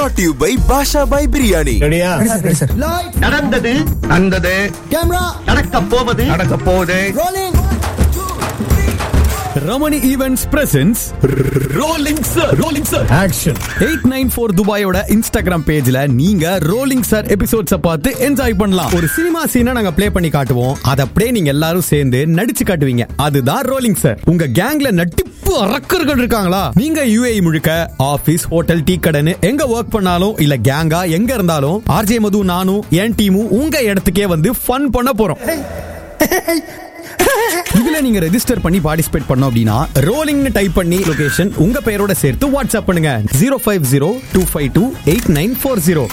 brought to you by Basha Bhai biryani ரெடியா நடந்தது நடந்தது நடக்க போவது நடக்க போகுது Ramani events presents rolling sir rolling sir action eight nine four துபாயோட இன்ஸ்டாகிராம் பேஜ்ல நீங்க ரோலிங் சார் எபிசோட்ஸ பார்த்து என்ஜாய் பண்ணலாம் ஒரு சினிமா சீனை நாங்க ப்ளே பண்ணி காட்டுவோம் அதை அப்படியே நீங்க எல்லாரும் சேர்ந்து நடிச்சு காட்டுவீங்க அதுதான் ரோலிங் சார் உங்க கேங்ல நட்டிப்பு அரக்கர்கள் இருக்காங்களா நீங்க யுஏஇ முழுக்க ஆபீஸ் ஹோட்டல் டீ கடைன்னு எங்க ஒர்க் பண்ணாலும் இல்ல கேங்கா எங்க இருந்தாலும் ஆர்ஜே மது நானும் என் டீமும் உங்க இடத்துக்கே வந்து ஃபன் பண்ண போறோம் இதுல நீங்க ரெஜிஸ்டர் பண்ணி பார்ட்டிசிபேட் பண்ணோம் அப்படின்னா ரோலிங்னு டைப் பண்ணி லொகேஷன் உங்க பேரோட சேர்த்து வாட்ஸ்அப் பண்ணுங்க zero five zero two five two eight nine four zero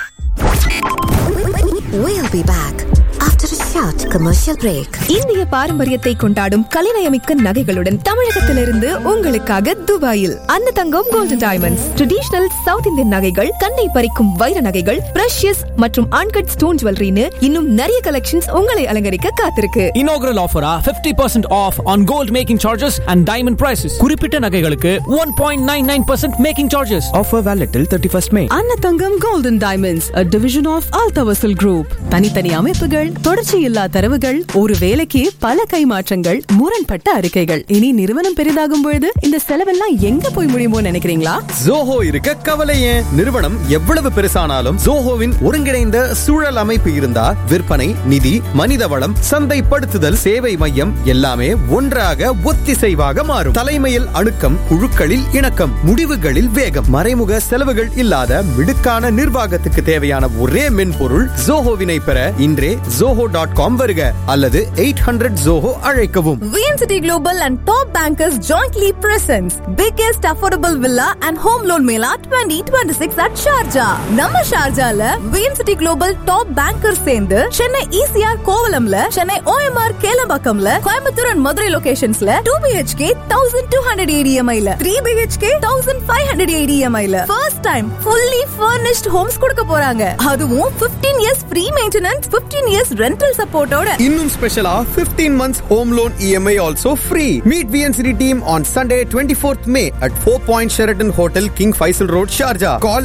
We'll be back after a short commercial break. இந்திய பாரம்பரியத்தை கொண்டாடும் கலைநயமிக்க நகைகளுடன் தமிழகத்திலிருந்து உங்களுக்காக துபாயில் Anna Thangam golden diamonds traditional south Indian நகைகள் கண்ணை பறிக்கும் வைர நகைகள் பிரஷியஸ் மற்றும் அன்கட் ஸ்டோன் ஜுவல்லரின்னு இன்னும் நிறைய கலெக்ஷன்ஸ் உங்களை அலங்கரிக்க காத்திருக்கு inaugural offer ah 50% off on gold making charges and diamond prices குறிப்பிட்ட நகைகளுக்கு 1.99% making charges Offer valid till 31st May. Annathangam golden diamonds a division of அல்தவசல் குரூப் தனித்தனி அமைப்புகள் தொடர்ச்சி இல்லா தரவுகள் ஒரு வேலைக்கு பல கைமாற்றங்கள் முரண்பட்ட அறிக்கைகள் இனி நிறுவனம் பெரிதாகும் பொழுது இந்த செலவெல்லாம் எங்க போய் முடியுமோ நினைக்கிறீங்களா ஜோஹோ இருக்க கவலை ஏன் நிறுவனம் எவ்வளவு பெருசானாலும் ஜோஹோவின் ஒருங்கிணைந்த சூழல் அமைப்பு இருந்தா விற்பனை நிதி மனித வளம் சந்தைப்படுத்துதல் சேவை மையம் எல்லாமே ஒன்றாக ஒத்திசைவாக மாறும் தலைமையில் அணுக்கம் குழுக்களில் இணக்கம் முடிவுகளில் வேகம் மறைமுக செலவுகள் இல்லாத மிடுக்கான நிர்வாகத்துக்கு தேவையான ஒரே மென்பொருள் ஜோஹோவினை பெற இன்றே ஜோஹோ டாட் காம் வருக அல்லது எயிட் ஹண்ட்ரட் ஜோஹோ அழைக்கவும் VNCity Global and top bankers jointly presents biggest affordable villa and home loan mela 2026 at Sharjah. நம்ம ஷார்ஜால VNCity Global top bankers சேர்ந்து Chennai ECR கோவலம்ல Chennai OMR கேலம்பாக்கம்ல Coimbatore and Madurai லொகேஷன்ஸ்ல 2 BHK 1200 ADMI ல 3 BHK 1500 ADMI ல first time fully furnished homes கொடுக்க போறாங்க அதுவும் 15 years free maintenance 15 years rental supportோட இன்னும் ஸ்பெஷலா 15 months home loan EMI also free. Meet VNCD team on Sunday 24th May at 4 Point Sheraton Hotel, King Faisal Road, Sharjah. Call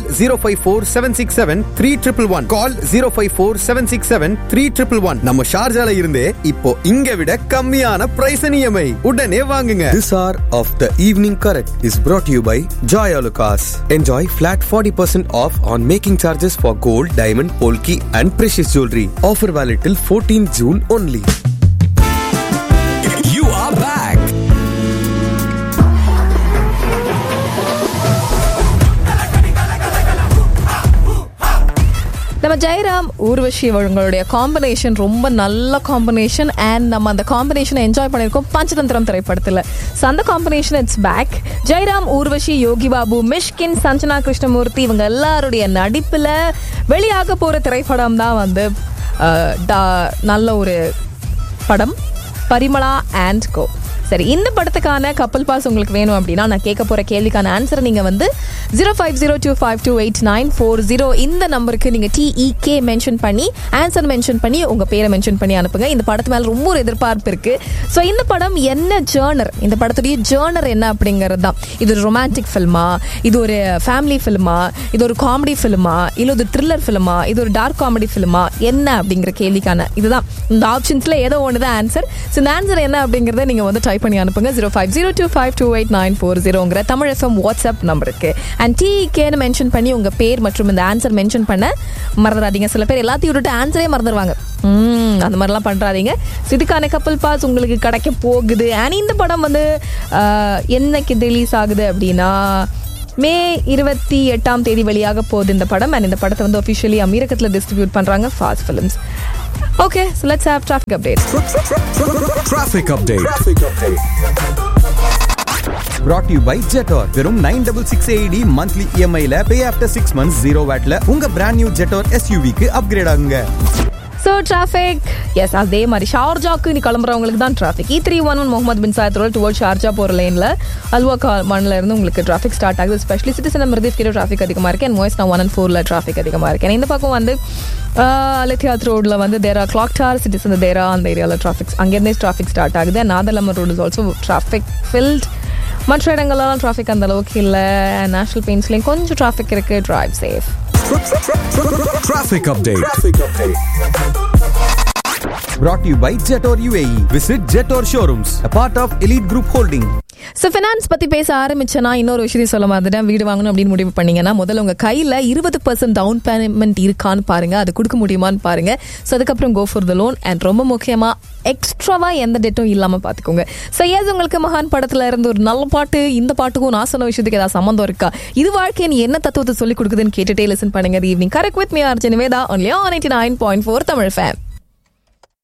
054-767-3111. Call 054-767-3111. நம்ம ஷார்ஜால இருந்தே இப்போ இங்க விட கம்மியான பிரைஸ் EMI. உடனே வாங்குங்க. This hour of the evening correct is brought to you by Joy Alucas. Enjoy flat 40% off on making charges for gold, diamond, polki and precious jewelry. Offer valid till 14 June only. You are back. நம்ம ஜெயராம் ஊர்வஷி அவங்களுடைய combination ரொம்ப நல்ல combination and நம்ம அந்த காம்பினேஷனை enjoy பண்ணியிருக்கோம் பஞ்சதந்திரம் திரைப்படத்தில் so அந்த combination it's back Jayaram Urvashi Yogi Babu Mysskin Sanjana Krishnamoorthy இவங்க எல்லாருடைய நடிப்பில் வெளியாக போகிற திரைப்படம் தான் வந்து அஹ், டா- நல்ல ஒரு படம் பரிமளா அண்ட் கோ சரி இந்த படத்துக்கான கப்பல் பாஸ் உங்களுக்கு வேணும் அப்படின்னா நான் கேட்க போற கேள்விக்கான ஆன்சரை நீங்க வந்து zero five zero two five two eight nine four zero இந்த நம்பருக்கு நீங்க டிஇகே மென்ஷன் பண்ணி ஆன்சர் மென்ஷன் பண்ணி உங்க பேரை மென்ஷன் பண்ணி அனுப்புங்க இந்த படத்து மேல ரொம்ப ஒரு எதிர்பார்ப்பு இருக்கு ஸோ இந்த படம் என்ன ஜேர்னர் இந்த படத்துடைய ஜேர்னர் என்ன அப்படிங்கிறது தான் இது ஒரு ரொமான்டிக் ஃபில்மா இது ஒரு ஃபேமிலி ஃபில்மா இது ஒரு காமெடி ஃபில்மா இல்லை இது த்ரில்லர் ஃபில்மா இது ஒரு டார்க் காமெடி ஃபில்மா என்ன அப்படிங்கிற கேள்விக்கான இதுதான் இந்த ஆப்ஷன்ஸ்ல ஏதோ ஒன்று தான் ஆன்சர் ஸோ இந்த ஆன்சர் என்ன அப்படிங்கிறத நீங்க வந்து டைப் பண்ணி அனுப்புங்க zero five zero two five two eight nine four ஜீரோங்கிற தமிழ் எஃப்எம் வாட்ஸ்அப் நம்பருக்கு அண்ட் டிகேன்னு மென்ஷன் பண்ணி உங்க பேர் மற்றும் இந்த ஆன்சர் மென்ஷன் பண்ண மறந்துடாதீங்க சில பேர் எல்லாத்தையும் விட்டுட்டு ஆன்சரே மறந்துடுவாங்க ம் அந்த மாதிரிலாம் பண்ணுறாதீங்க ஸோ இதுக்கான கப்பல் பாஸ் உங்களுக்கு கிடைக்க போகுது அண்ட் இந்த படம் வந்து ஆஹ், என்னைக்கு ரிலீஸ் ஆகுது அப்படின்னா மே இருபத்தி எட்டாம் தேதி வெளியாக போகுது இந்த படம் அண்ட் இந்த படத்தை வந்து ஒஃபிஷியலி அமீரகத்தில் டிஸ்ட்ரிபியூட் பண்ணுறாங்க fast films okay so let's have traffic update Traffic update. brought to you by Jetor வெறும் nine double six AED monthly இஎம்ஐல pay after six months zero வேட்ல உங்க பிராண்ட் நியூ ஜெட்டோர் எஸ்யூவிக்கு அப்கிரேட் ஆகுங்க so traffic is அதே மாதிரி ஷார்ஜாக்கு நீ கிளம்புறவங்களுக்கு தான் traffic E three one one Mohammed bin Zayed road toward Sharjah போகிற லேனில் அல்வா கால்மான்ல இருந்து உங்களுக்கு டிராஃபிக் ஸ்டார்ட் ஆகுது ஸ்பெஷலி சிட்டிசன் மிருதிஃப் கிட்ட டிராஃபிக் அதிகமாக இருக்கு அண்ட் மோய்ஸ் நான் ஒன் அண்ட் ஃபோரில் டிராஃபிக் அதிகமாக இருக்கு And இந்த பக்கம் வந்து லெத்தியாத் ரோடில் வந்து தேரா கிளாக் டார் சிட்டிசன் தேரா அந்த ஏரியாவில் டிராஃபிக் அங்கேருந்தே டிராஃபிக் ஸ்டார்ட் ஆகுது Nad Al Hamar road is also traffic filled மற்ற இடங்கள்லாம் டிராஃபிக் அந்த அளவுக்கு இல்லை நேஷனல் பெயின்ஸ்லேயும் கொஞ்சம் டிராஃபிக் இருக்கு drive safe Traffic update. brought to you by Jetor UAE. Visit Jetor Showrooms, a part of Elite Group Holding. So finance பற்றி பேச ஆரம்பிச்சேன்னா இன்னொரு விஷயத்தையும் சொல்ல மாதிரிதான் வீடு வாங்கணும் அப்படின்னு முடிவு பண்ணீங்கன்னா முதல்ல உங்கள் கையில் இருபது பர்சன்ட் டவுன் பேமெண்ட் இருக்கான்னு பாருங்க அது கொடுக்க முடியுமான்னு பாருங்க ஸோ அதுக்கப்புறம் go for the loan and ரொம்ப முக்கியமாக எக்ஸ்ட்ராவா எந்த டெட்டும் இல்லாமல் பார்த்துக்கோங்க ஸோ ஏஸ் உங்களுக்கு மகான் படத்தில் இருந்து ஒரு நல்ல பாட்டு இந்த பாட்டுக்கும் நான் சொன்ன விஷயத்துக்கு ஏதாவது சம்மந்தம் இருக்கா இது வாழ்க்கையின் என்ன தத்துவத்தை சொல்லி கொடுக்குதுன்னு கேட்டுட்டே லிசன் பண்ணுங்க evening correct with me Arjun Veda only on ninety nine point four Tamil fame